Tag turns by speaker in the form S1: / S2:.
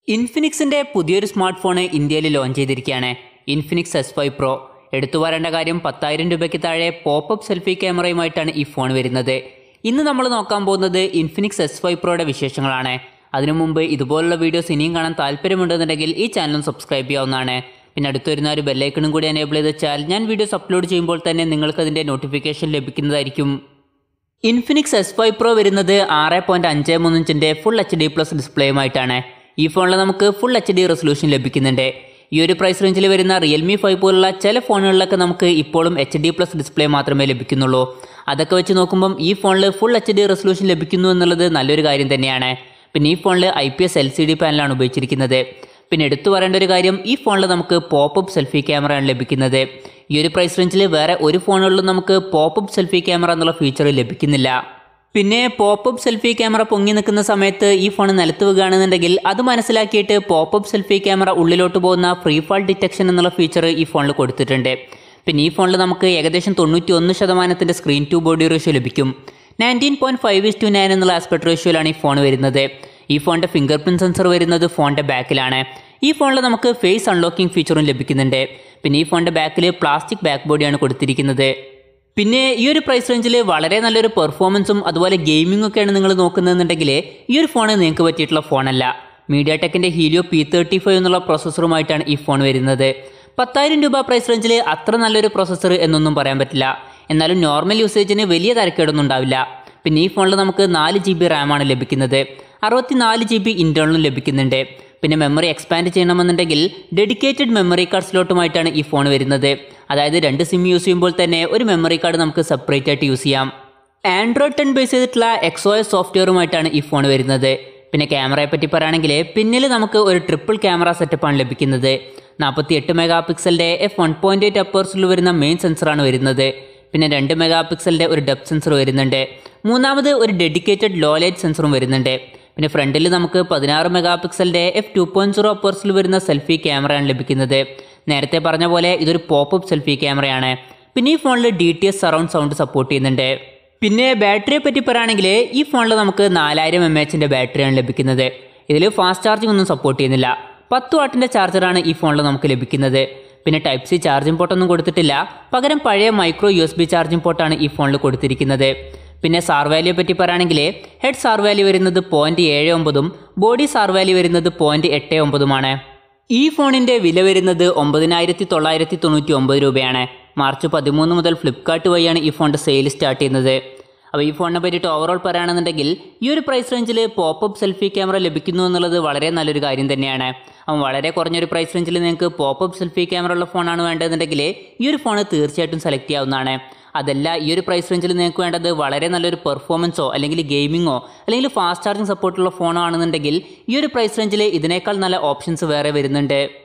S1: ഇൻഫിനിക്സിന്റെ പുതിയൊരു smart phone ഇന്ത്യയിൽ launch ചെയ്തിരിക്കുകയാണ് ഇൻഫിനിക്സ് എസ് ഫൈവ് പ്രോ എടുത്തു പറയേണ്ട കാര്യം പത്തായിരം രൂപയ്ക്ക് താഴെ പോപ്പപ്പ് സെൽഫി ക്യാമറയുമായിട്ടാണ് ഈ ഫോൺ വരുന്നത് ഇന്ന് നമ്മൾ നോക്കാൻ പോകുന്നത് ഇൻഫിനിക്സ് എസ് ഫൈവ് പ്രോയുടെ വിശേഷങ്ങളാണ് അതിനു മുമ്പ് ഇതുപോലുള്ള വീഡിയോസ് ഇനിയും കാണാൻ താല്പര്യമുണ്ടെന്നുണ്ടെങ്കിൽ ഈ ചാനലും സബ്സ്ക്രൈബ് ചെയ്യാവുന്നതാണ് പിന്നെ അടുത്ത് വരുന്ന ഒരു ബെല്ലൈക്കണും കൂടി എനേബിൾ ചെയ്ത് വെച്ചാൽ ഞാൻ വീഡിയോസ് അപ്ലോഡ് ചെയ്യുമ്പോൾ തന്നെ നിങ്ങൾക്ക് അതിൻ്റെ നോട്ടിഫിക്കേഷൻ ലഭിക്കുന്നതായിരിക്കും ഇൻഫിനിക്സ് എസ് ഫൈവ് പ്രോ വരുന്നത് ആറ് പോയിന്റ് അഞ്ച് മൂന്ന് ഇഞ്ചിന്റെ ഫുൾ എച്ച് ഡി പ്ലസ് ഡിസ്പ്ലേയുമായിട്ടാണ് ഈ ഫോണിൽ നമുക്ക് ഫുൾ എച്ച് ഡി റെസൊല്യൂഷൻ ലഭിക്കുന്നുണ്ട് ഈ ഒരു പ്രൈസ് റേഞ്ചിൽ വരുന്ന റിയൽമി ഫൈവ് പോലുള്ള ചില ഫോണുകളിലൊക്കെ നമുക്ക് ഇപ്പോഴും എച്ച് ഡി പ്ലസ് ഡിസ്പ്ലേ മാത്രമേ ലഭിക്കുന്നുള്ളൂ അതൊക്കെ വെച്ച് നോക്കുമ്പം ഈ ഫോണിൽ ഫുൾ എച്ച് ഡി റെസൊല്യൂഷൻ ലഭിക്കുന്നു എന്നുള്ളത് നല്ലൊരു കാര്യം തന്നെയാണ് പിന്നെ ഈ ഫോണിൽ I P S L C D പാനലാണ് ഉപയോഗിച്ചിരിക്കുന്നത് പിന്നെ എടുത്തു പറയേണ്ട ഒരു കാര്യം ഈ ഫോണിൽ നമുക്ക് പോപ്പപ്പ് സെൽഫി ക്യാമറയാണ് ലഭിക്കുന്നത് ഈ ഒരു പ്രൈസ് റേഞ്ചിൽ വേറെ ഒരു ഫോണുകളിലും നമുക്ക് പോപ്പപ്പ് സെൽഫി ക്യാമറ എന്നുള്ള ഫീച്ചർ ലഭിക്കുന്നില്ല പിന്നെ പോപ്പപ്പ് സെൽഫി ക്യാമറ പൊങ്ങി നിൽക്കുന്ന സമയത്ത് ഈ ഫോൺ നിലത്ത് വീഴുകയാണെന്നുണ്ടെങ്കിൽ അത് മനസ്സിലാക്കിയിട്ട് പോപ്പപ്പ് സെൽഫി ക്യാമറ ഉള്ളിലോട്ട് പോകുന്ന ഫ്രീ ഫാൾ ഡിറ്റക്ഷൻ എന്നുള്ള ഫീച്ചർ ഈ ഫോണിൽ കൊടുത്തിട്ടുണ്ട് പിന്നെ ഈ ഫോണിൽ നമുക്ക് ഏകദേശം തൊണ്ണൂറ്റി ഒന്ന് ശതമാനത്തിൻ്റെ സ്ക്രീൻ ടു ബോഡി റേഷ്യോ ലഭിക്കും nineteen point five is to nine എന്നുള്ള ആസ്പെക്ട് റേഷ്യോയിലാണ് ഈ ഫോൺ വരുന്നത് ഈ ഫോണിൻ്റെ ഫിംഗർ പ്രിൻറ്റ് സെൻസർ വരുന്നത് ഫോണിൻ്റെ ബാക്കിലാണ് ഈ ഫോണിൽ നമുക്ക് ഫേസ് അൺലോക്കിംഗ് ഫീച്ചറും ലഭിക്കുന്നുണ്ട് പിന്നെ ഈ ഫോണിൻ്റെ ബാക്കിൽ പ്ലാസ്റ്റിക് ബാക്ക് ബോഡിയാണ് കൊടുത്തിരിക്കുന്നത് പിന്നെ ഈ ഒരു പ്രൈസ് റേഞ്ചിൽ വളരെ നല്ലൊരു പെർഫോമൻസും അതുപോലെ ഗെയിമിംഗ് ഒക്കെയാണ് നിങ്ങൾ നോക്കുന്നതെന്നുണ്ടെങ്കിൽ ഈ ഒരു ഫോൺ നിങ്ങൾക്ക് പറ്റിയിട്ടുള്ള ഫോണല്ല മീഡിയ ടെക്കിൻ്റെ ഹീലിയോ പി തേർട്ടി ഫൈവ് എന്നുള്ള പ്രോസസ്സറുമായിട്ടാണ് ഈ ഫോൺ വരുന്നത് പത്തായിരം രൂപ പ്രൈസ് റേഞ്ചിൽ അത്ര നല്ലൊരു പ്രോസസ്സർ എന്നൊന്നും പറയാൻ പറ്റില്ല എന്നാലും നോർമൽ യൂസേജിന് വലിയ തരക്കേടൊന്നും ഉണ്ടാവില്ല പിന്നെ ഈ ഫോണിൽ നമുക്ക് നാല് ജി ബി റാമാണ് ലഭിക്കുന്നത് അറുപത്തിനാല് ജി ബി ഇൻറ്റേർണലും ലഭിക്കുന്നുണ്ട് പിന്നെ മെമ്മറി എക്സ്പാൻഡ് ചെയ്യണമെന്നുണ്ടെങ്കിൽ ഡെഡിക്കേറ്റഡ് മെമ്മറി കാർഡ് സ്ലോട്ടുമായിട്ടാണ് ഈ ഫോൺ വരുന്നത് അതായത് രണ്ട് സിം യൂസ് ചെയ്യുമ്പോൾ തന്നെ ഒരു മെമ്മറി കാർഡ് നമുക്ക് സെപ്പറേറ്റ് ആയിട്ട് യൂസ് ചെയ്യാം ആൻഡ്രോയിഡ് ടെൻ ബേസ് ചെയ്തിട്ടുള്ള എക്സോ എസ് സോഫ്റ്റ്വെയറുമായിട്ടാണ് ഈ ഫോൺ വരുന്നത് പിന്നെ ക്യാമറയെ പറ്റി പറയുകയാണെങ്കിൽ പിന്നിൽ നമുക്ക് ഒരു ട്രിപ്പിൾ ക്യാമറ സെറ്റപ്പാണ് ലഭിക്കുന്നത് നാൽപ്പത്തി എട്ട് മെഗാ പിക്സലിൻ്റെ എഫ് വൺ പോയിൻറ്റ് എയ്റ്റ് അപ്പേഴ്സിൽ വരുന്ന മെയിൻ സെൻസറാണ് വരുന്നത് പിന്നെ രണ്ട് മെഗാ പിക്സലിൻ്റെ ഒരു ഡെപ്ത് സെൻസർ വരുന്നുണ്ട് മൂന്നാമത് ഒരു ഡെഡിക്കേറ്റഡ് ലോ ലൈറ്റ് സെൻസറും വരുന്നുണ്ട് പിന്നെ ഫ്രണ്ടിൽ നമുക്ക് പതിനാറ് മെഗാ പിക്സലിൻ്റെ എഫ് ടു പോയിൻറ്റ് സീറോ അപ്പേഴ്സിൽ വരുന്ന സെൽഫി ക്യാമറയാണ് ലഭിക്കുന്നത് നേരത്തെ പറഞ്ഞ പോലെ ഇതൊരു പോപ്പപ്പ് സെൽഫി ക്യാമറയാണ് പിന്നെ ഈ ഫോണിൽ D T S surround sound support ചെയ്യുന്നുണ്ട് പിന്നെ ബാറ്ററിയെ പറ്റി പറയുകയാണെങ്കിൽ ഈ ഫോണിൽ നമുക്ക് നാലായിരം എം എച്ചിൻ്റെ ബാറ്ററിയാണ് ലഭിക്കുന്നത് ഇതിൽ ഫാസ്റ്റ് ചാർജിംഗ് ഒന്നും സപ്പോർട്ട് ചെയ്യുന്നില്ല പത്ത് വാട്ടിൻ്റെ ചാർജറാണ് ഈ ഫോണിൽ നമുക്ക് ലഭിക്കുന്നത് പിന്നെ ടൈപ്പ് സി ചാർജിംഗ് പോർട്ടൊന്നും കൊടുത്തിട്ടില്ല പകരം പഴയ micro U S B charging പോർട്ടാണ് ഈ ഫോണിൽ കൊടുത്തിരിക്കുന്നത് പിന്നെ സാർ വാല്യൂ പറ്റി പറയുകയാണെങ്കിൽ ഹെഡ് സാർ വാല്യൂ വരുന്നത് പോയിന്റ് ഏഴ് ഒമ്പതും ബോഡി സാർ വാല്യൂ വരുന്നത് പോയിന്റ് എട്ട് ഒമ്പതുമാണ് ഈ ഫോണിന്റെ വില വരുന്നത് ഒമ്പതിനായിരത്തി തൊള്ളായിരത്തി തൊണ്ണൂറ്റി ഒമ്പത് രൂപയാണ് മാർച്ച് പതിമൂന്ന് മുതൽ ഫ്ലിപ്കാർട്ട് വഴിയാണ് ഈ ഫോണിന്റെ സെയിൽ സ്റ്റാർട്ട് ചെയ്യുന്നത് അപ്പോൾ ഈ ഫോണിനെ പറ്റിയിട്ട് ഓവറോൾ പറയുകയാണെന്നുണ്ടെങ്കിൽ ഈ ഒരു പ്രൈസ് റേഞ്ചിൽ പോപ്പപ്പ് സെൽഫി ക്യാമറ ലഭിക്കുന്നു എന്നുള്ളത് വളരെ നല്ലൊരു കാര്യം തന്നെയാണ് അപ്പം വളരെ കുറഞ്ഞൊരു പ്രൈസ് റേഞ്ചിൽ നിങ്ങൾക്ക് പോപ്പപ്പ് സെൽഫി ക്യാമറ ഉള്ള ഫോണാണ് വേണ്ടതെന്നുണ്ടെങ്കിൽ ഈ ഒരു ഫോൺ തീർച്ചയായിട്ടും സെലക്ട് ചെയ്യാവുന്നതാണ് അതല്ല ഈ ഒരു പ്രൈസ് റേഞ്ചിൽ നിങ്ങൾക്ക് വേണ്ടത് വളരെ നല്ലൊരു പെർഫോമൻസോ അല്ലെങ്കിൽ ഗെയിമിങ്ങോ അല്ലെങ്കിൽ ഫാസ്റ്റ് ചാർജിങ് സപ്പോർട്ടുള്ള ഫോണോ ആണെന്നുണ്ടെങ്കിൽ ഈ ഒരു പ്രൈസ് റേഞ്ചിൽ ഇതിനേക്കാൾ നല്ല ഓപ്ഷൻസ് വേറെ വരുന്നുണ്ട്